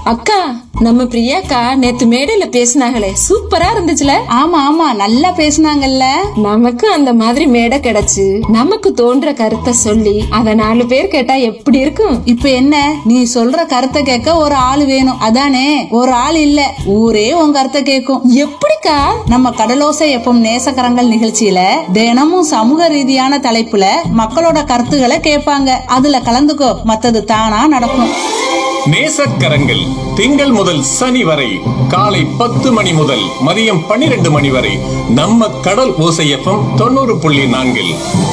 அக்கா நம்ம பிரியாக்கா நேத்து மேடையில பேசினாங்களே சூப்பரா இருந்துச்சுல ஆமா ஆமா நல்லா பேசுனாங்கல்ல நமக்கு அந்த மாதிரி மேடை கிடைச்சு நமக்கு தோன்ற கருத்தை சொல்லி அத நாலு பேர் கேட்டா எப்படி இருக்கும் இப்ப என்ன நீ சொல்ற கருத்தை கேட்க ஒரு ஆள் வேணும் அதானே ஒரு ஆள் இல்ல ஊரே உன் கருத்தை கேட்கும் எப்படிக்கா நம்ம கடலோசை எப்பம் நேசக்கரங்கள் நிகழ்ச்சியில தினமும் சமூக ரீதியான தலைப்புல மக்களோட கருத்துக்களை கேட்பாங்க அதுல கலந்துக்கோ மத்தது தானா நடக்கும் நேசக்கரங்கள் திங்கள் முதல் சனி வரை காலை பத்து மணி முதல் மதியம் பன்னிரண்டு மணி வரை நம்ம கடல் ஓசையப்பம் தொண்ணூறு புள்ளி நான்கில்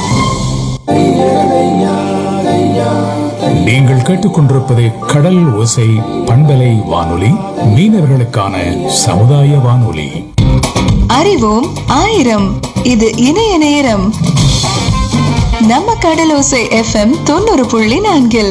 நீங்கள் கேட்டுக்கொண்டிருப்பது கடல் ஓசை பண்பலை வானொலி மீனவர்களுக்கான சமுதாய வானொலி அறிவோம் ஆயிரம் இது இணைய நேரம் நம்ம கடலோசை எஃப்எம் தொண்ணூறு புள்ளி நான்கில்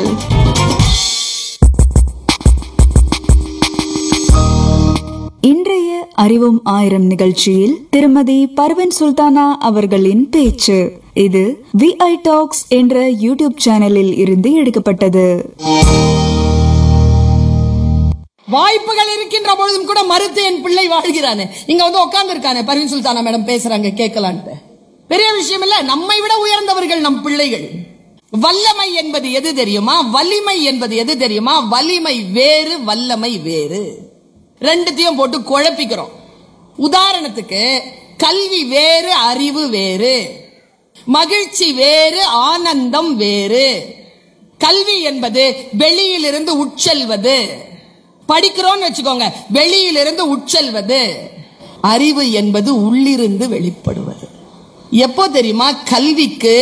இன்றைய அறிவும் ஆயிரம் நிகழ்ச்சியில் திருமதி பர்வன் சுல்தானா அவர்களின் பேச்சு இது விஐ டாக்ஸ் என்ற யூடியூப் சேனலில் இருந்து எடுக்கப்பட்டது வாய்ப்புகள் இருக்கின்ற பொழுதும் கூட மறுத்து என் பிள்ளை வாழ்கிறானே இங்க வந்து உட்கார்ந்து இருக்கானே பர்வீன் சுல்தானா மேடம் பேசுறாங்க கேட்கலான்ட்டு பெரிய விஷயம் இல்ல நம்மை விட உயர்ந்தவர்கள் நம் பிள்ளைகள் வல்லமை என்பது எது தெரியுமா வலிமை என்பது எது தெரியுமா வலிமை வேறு வல்லமை வேறு ரெண்டுத்தையும் போட்டு குழப்பிக்கிறோம் உதாரணத்துக்கு கல்வி வேறு அறிவு வேறு மகிழ்ச்சி வேறு ஆனந்தம் வேறு கல்வி என்பது வெளியிலிருந்து உட்செல்வது படிக்கிறோம்னு வச்சுக்கோங்க வெளியிலிருந்து உட்செல்வது அறிவு என்பது உள்ளிருந்து வெளிப்படுவது எப்போ தெரியுமா கல்விக்கு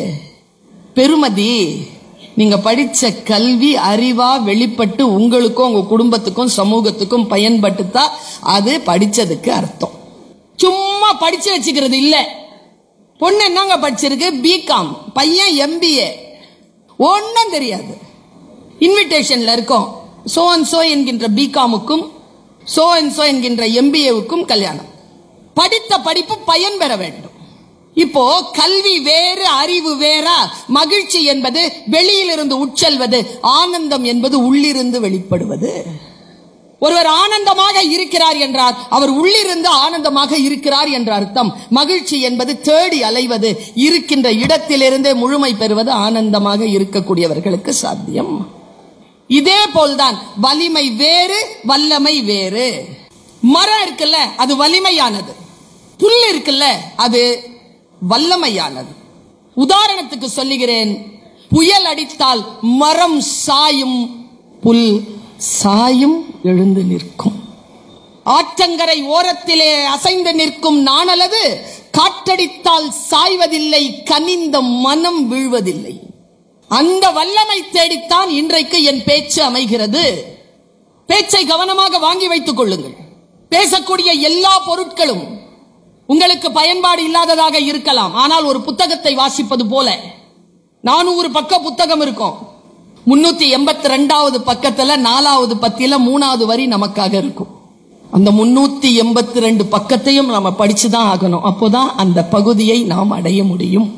பெருமதி நீங்க படிச்ச கல்வி அறிவா வெளிப்பட்டு உங்களுக்கும் உங்க குடும்பத்துக்கும் சமூகத்துக்கும் பயன்பட்டுத்தா அது படிச்சதுக்கு அர்த்தம் சும்மா படிச்சு வச்சுக்கிறது இல்ல பொண்ணு என்னங்க படிச்சிருக்கு பிகாம் பையன் எம்பிஏ ஒன்னும் தெரியாது இன்விடேஷன்ல இருக்கும் சோ அண்ட் சோ என்கின்ற பிகாமுக்கும் சோ அண்ட் சோ என்கின்ற எம்பிஏவுக்கும் கல்யாணம் படித்த படிப்பு பயன் பெற வேண்டும் இப்போ கல்வி வேறு அறிவு வேறா மகிழ்ச்சி என்பது வெளியிலிருந்து உட்செல்வது ஆனந்தம் என்பது உள்ளிருந்து வெளிப்படுவது ஒருவர் ஆனந்தமாக இருக்கிறார் என்றார் அவர் உள்ளிருந்து ஆனந்தமாக இருக்கிறார் என்ற அர்த்தம் மகிழ்ச்சி என்பது தேடி அலைவது இருக்கின்ற இடத்திலிருந்தே முழுமை பெறுவது ஆனந்தமாக இருக்கக்கூடியவர்களுக்கு சாத்தியம் இதே போல்தான் வலிமை வேறு வல்லமை வேறு மரம் இருக்குல்ல அது வலிமையானது புல் இருக்குல்ல அது வல்லமையானது உதாரணத்துக்கு சொல்லுகிறேன் புயல் அடித்தால் மரம் சாயும் புல் சாயும் எழுந்து நிற்கும் ஆற்றங்கரை ஓரத்திலே அசைந்து நிற்கும் நாணலது காற்றடித்தால் சாய்வதில்லை கனிந்த மனம் வீழ்வதில்லை அந்த வல்லமை தேடித்தான் இன்றைக்கு என் பேச்சு அமைகிறது பேச்சை கவனமாக வாங்கி வைத்துக் கொள்ளுங்கள் பேசக்கூடிய எல்லா பொருட்களும் உங்களுக்கு பயன்பாடு இல்லாததாக இருக்கலாம் ஆனால் ஒரு புத்தகத்தை வாசிப்பது போல நானூறு பக்க புத்தகம் இருக்கும் முன்னூத்தி எண்பத்தி ரெண்டாவது பக்கத்துல நாலாவது பத்தியில மூணாவது வரி நமக்காக இருக்கும் அந்த முன்னூத்தி எண்பத்தி ரெண்டு பக்கத்தையும் நம்ம படிச்சுதான் ஆகணும் அப்போதான் அந்த பகுதியை நாம் அடைய முடியும்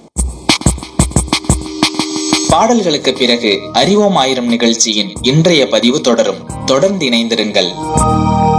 பாடல்களுக்கு பிறகு அறிவோம் ஆயிரம் நிகழ்ச்சியின் இன்றைய பதிவு தொடரும் தொடர்ந்து இணைந்திருங்கள்